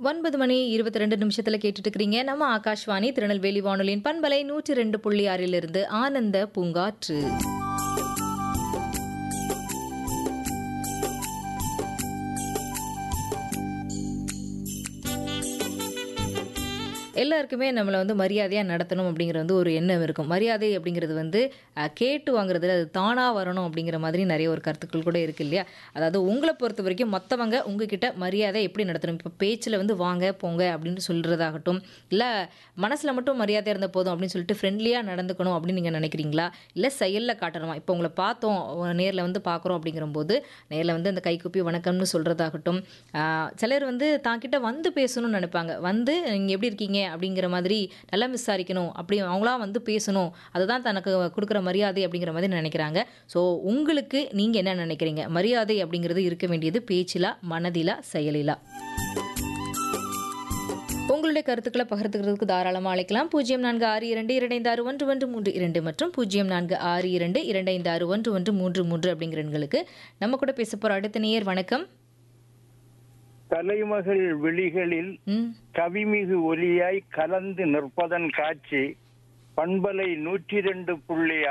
ஒன்பது மணி இருபத்தி ரெண்டு நிமிஷத்துல கேட்டுட்டு இருக்கிறீங்க நம்ம ஆகாஷ்வாணி திருநெல்வேலி வானொலியின் பண்பலை நூற்றி ரெண்டு புள்ளி ஆறிலிருந்து ஆனந்த பூங்காற்று எல்லாருக்குமே நம்மளை வந்து மரியாதையாக நடத்தணும் அப்படிங்கிறது வந்து ஒரு எண்ணம் இருக்கும் மரியாதை அப்படிங்கிறது வந்து அஹ், கேட்டு வாங்குறதுல அது தானாக வரணும் அப்படிங்கிற மாதிரி நிறைய ஒரு கருத்துக்கள் கூட இருக்கு இல்லையா அதாவது உங்களை பொறுத்த வரைக்கும் மற்றவங்க உங்ககிட்ட மரியாதை எப்படி நடத்தணும் இப்போ பேச்சில் வந்து வாங்க போங்க அப்படின்னு சொல்கிறதாகட்டும் இல்லை மனசில் மட்டும் மரியாதை இருந்த போதும் அப்படின்னு சொல்லிட்டு ஃப்ரெண்ட்லியாக நடந்துக்கணும் அப்படின்னு நீங்கள் நினைக்கிறீங்களா இல்லை செயலில் காட்டணுமா இப்போ உங்களை பார்த்தோம் நேரில் வந்து பார்க்குறோம் அப்படிங்கிறபோது நேரில் வந்து அந்த கைக்கூப்பி வணக்கம்னு சொல்கிறதாகட்டும் சிலர் வந்து தாங்கிட்ட வந்து பேசணும்னு நினைப்பாங்க வந்து நீங்கள் எப்படி இருக்கீங்க அப்படிங்கிற மாதிரி நல்லா விசாரிக்கணும் அப்படி அவங்களாம் வந்து பேசணும் அதுதான் தனக்கு கொடுக்குற மரியாதை அப்படிங்கிற மாதிரி நினைக்கிறாங்க ஸோ உங்களுக்கு நீங்கள் என்ன நினைக்கிறீங்க மரியாதை அப்படிங்கிறது இருக்க வேண்டியது பேச்சிலா மனதிலா செயலிலா உங்களுடைய கருத்துக்களை பகிர்ந்துக்கிறதுக்கு தாராளமாக அழைக்கலாம் பூஜ்ஜியம் நான்கு ஆறு இரண்டு இரண்டைந்து ஆறு ஒன்று ஒன்று மூன்று இரண்டு மற்றும் பூஜ்ஜியம் நான்கு ஆறு இரண்டு இரண்டைந்து ஆறு ஒன்று ஒன்று மூன்று மூன்று அப்படிங்கிற எண்களுக்கு நம்ம கூட பேச போகிற அடுத்த நேயர் வணக்கம் தலைமகள் விழிகளில் ம் கவிமிகு ஒலியாய் கலந்து நிற்பதன் காட்சி பண்பலை நூற்றி ரெண்டு புள்ளி